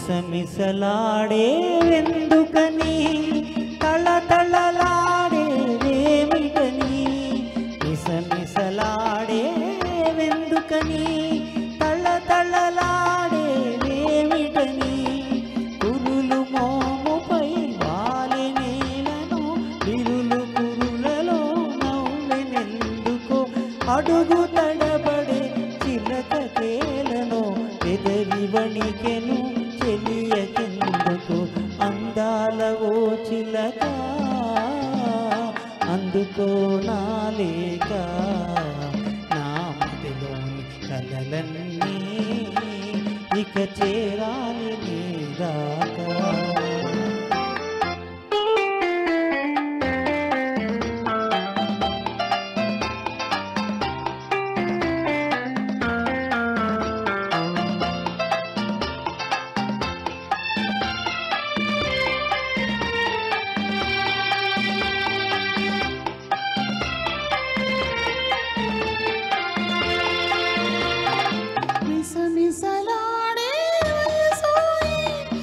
మిసమిసలాడే ఎందుకని తళతళలాడే వేమిటని మిసమిసలాడే ఎందుకని తళతళలాడే వేమిటని కురులు మోముపై వాలి నేలను విరులు కురులలో నవ్వెనెందుకో అడుగు తడబడే చిలక తేలను పెదవి వణికెను చెలియకెందుకు అందాల ఓ చిలక అందుకో నాలేక నా మదిలోని కలలన్నీ ఇక చేరాలి నీ దాకా మిసమిసలాడే వయసోయి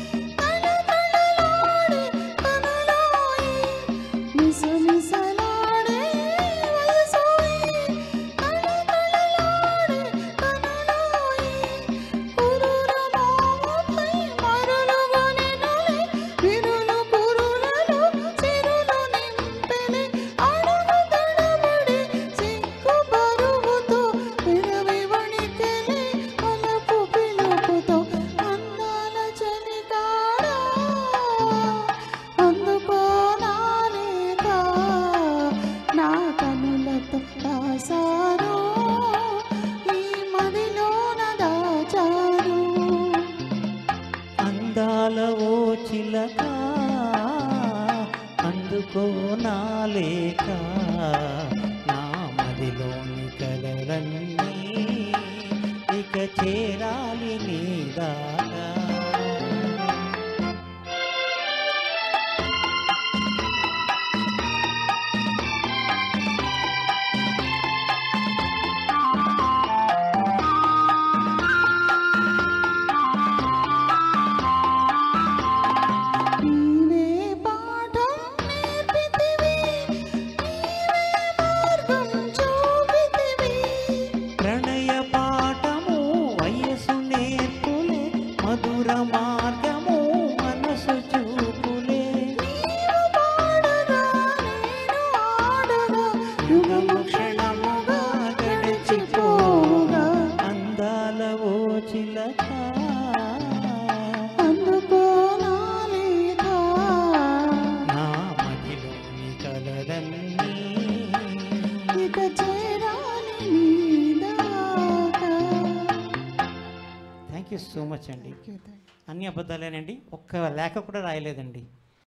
తళతళలాడే కనులోయి మిసమిసలాడే వయసోయి తళతళలాడే కనులోయి కురుల మోముపై మరులుగొనెనులే విరులు కురులలో సిరులు నింపెనే అడుగు తడబడి సిగ్గు బరువుతో విరవి వణికెలే అలపు పిలుపుతో అందాల చలికాడా అందుకో నాలేక నా కనులతో రాసాను ఈ మదిలోన దాచాను అందాల ఓ చిలక అందుకో నాలేక నా మదిలోని కలలన్నీ ఇక చేరాలి నీ దాకా నీవే పాఠం నేర్పితివి నీవే మార్గం చూపితివి ప్రణయ పాఠము వయసు నేర్పులే మధుర మార్గము మనసు చూపులే నీవు పాడగా నేను ఆడగా యుగము క్షణముగా గడిచిపోగా అందాల ఓ చిలక అందుకో నాలేక నా మదిలోని కలలన్నీ ఇక చేరాలి నీ దాకా థ్యాంక్ యూ సో మచ్ అండి అన్ని అబద్ధాలేనండి ఒక్క లేఖ కూడా రాయలేదండి